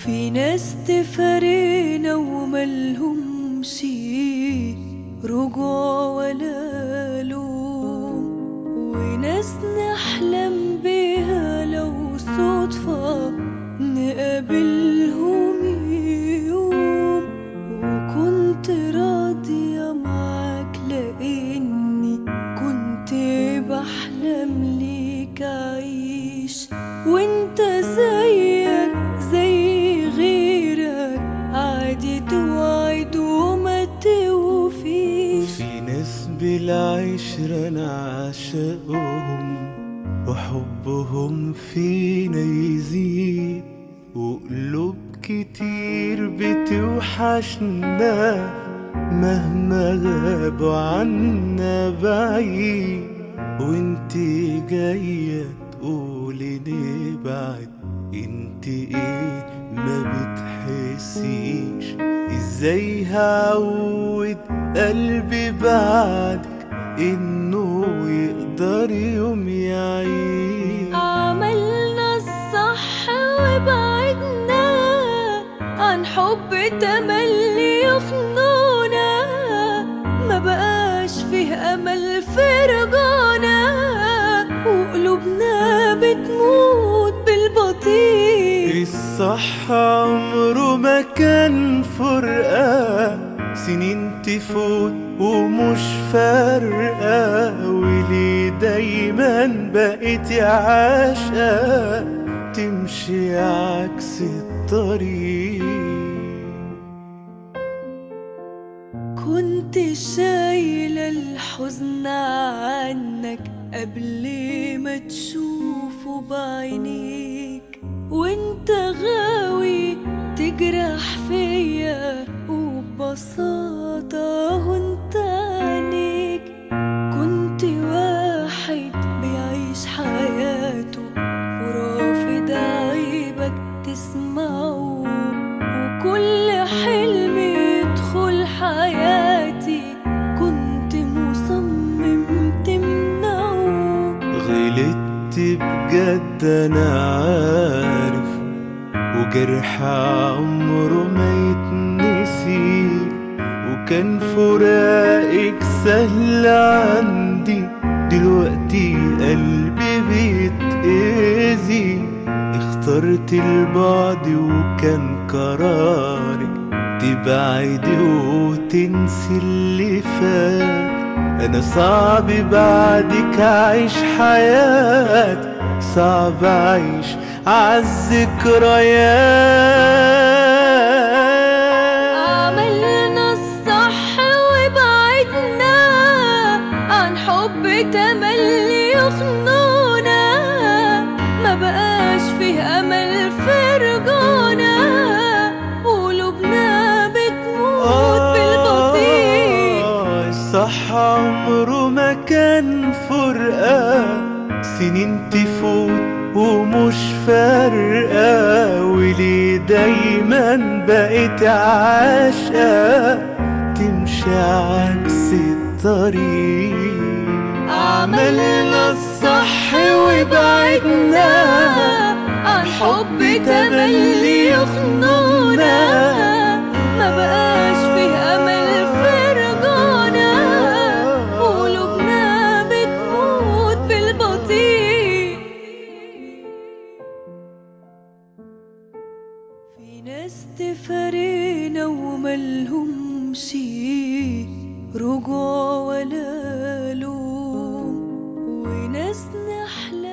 في ناس تفارقنا وملهمش رجوع ولا لوم وناس نحلم بيها لو صدفة نقابلهم يوم وكنت راضية معاك لأني كنت بحلم ليك أعيش وانت زيك زي غيرك عادي توعد وما توفيش في ناس بالعشرة نعشقهم وحبهم فينا يزيد وقلوب كتير بتوحشنا مهما غابوا عنا بعيد وانت جاية تقولي نبعد انت ايه ما بتحسيش ازاي هعود قلبي بعدك انه يقدر يوم يعيش عملنا الصح وبعدنا عن حب تملي يخنونا ما بقاش فيه امل في رجعنا وقلوبنا بتموت بالبطيء الصح عمره ما كان فرقة سنين تفوت ومش فارقة وليه دايما بقيت عاشقة تمشي عكس الطريق كنت شايلة الحزن عنك قبل ما تشوفه بعينيك وانت غاوي تجرح فيا وببساطة وانت عينيك كنت واحد بيعيش حياته ورافض عيبك تسمعه وكل حلم يدخل حياتي كنت مصمم تمنعه غلطت بجد انا عارف وجرح عمره ما يتنسي وكان فراقك سهل عندي دلوقتي قلبي بيتأذي اخترت البعد وكان قرارك تبعدي وتنسي اللي فات انا صعب بعدك اعيش حياتي صعب اعيش عالذكريات عملنا الصح وبعدنا عن حب تملي يخنونا ما بقاش فيه امل في رجعنا وقلوبنا بتموت بالبطيء آه، الصح عمره ما كان فرقة سنين تفوت ومش فارقة وليه دايما بقيت عاشقة تمشي عكس الطريق عملنا الصح وبعدنا عن حب تملي يخنونا ما بقاش فيه امل في رجعنا وقلوبنا بتموت بالبطيء في ناس تفارقنا وملهمش رجوع ولا لوم وناس نحلم